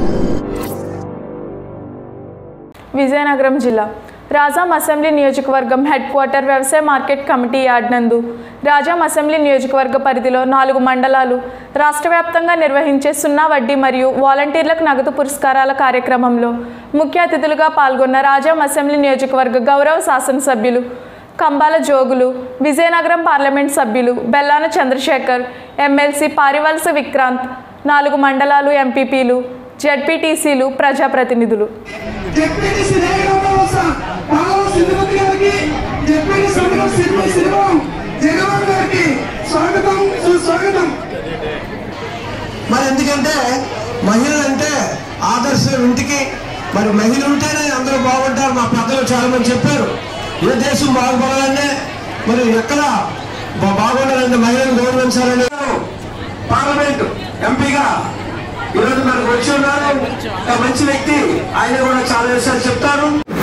విజయనగరం జిల్లా రాజాం అసెంబ్లీ నియోజకవర్గం head quarter వ్యవసాయ మార్కెట్ కమిటీ యార్డ్ నందు రాజాం అసెంబ్లీ నియోజకవర్గ పరిధిలో నాలుగు మండలాలు రాష్ట్ర వ్యాప్తంగా నిర్వహించే సున్నా వడ్డీ మరియు వాలంటీర్లకు నగదు పురస్కారాల కార్యక్రమంలో ముఖ్య అతిథులుగా పాల్గొన్న రాజాం అసెంబ్లీ నియోజకవర్గ గౌరవ శాసనసభ్యులు కంబాల జోగులు విజయనగరం పార్లమెంట్ సభ్యులు బెల్లాన చంద్రశేఖర్ ఎమ్మెల్సీ పారివలస విక్రాంత్ నాలుగు మండలాలు ఎంపీపీలు జడ్పీటీసీలు ప్రజాప్రతినిధులు జెడ్పీటీ శ్రీరామవస పాలవ సింధుమతి గారికి జెడ్పీటీ సభ్యులు సినిమా శ్రీరామ్ జగన్ గారికి స్వాగతం సుస్వాగతం మరి ఎందుకంటే మహిళలు అంటే ఆదర్శం ఇంటికి మరి మహిళ ఉంటేనే అందరూ బాగుంటారు మా పెద్దలు చాలా మంది చెప్పారు ఏ దేశం బాగుపడాలంటే మరి ఎక్కడ బా- బాగుండాలంటే మహిళలు గౌరవించాలని పార్లమెంట్ ఎంపీగా ఈరోజు మనకు వచ్చి ఉన్నారు ఒక మంచి వ్యక్తి ఆయన కూడా చాలా విషయాలు చెప్తారు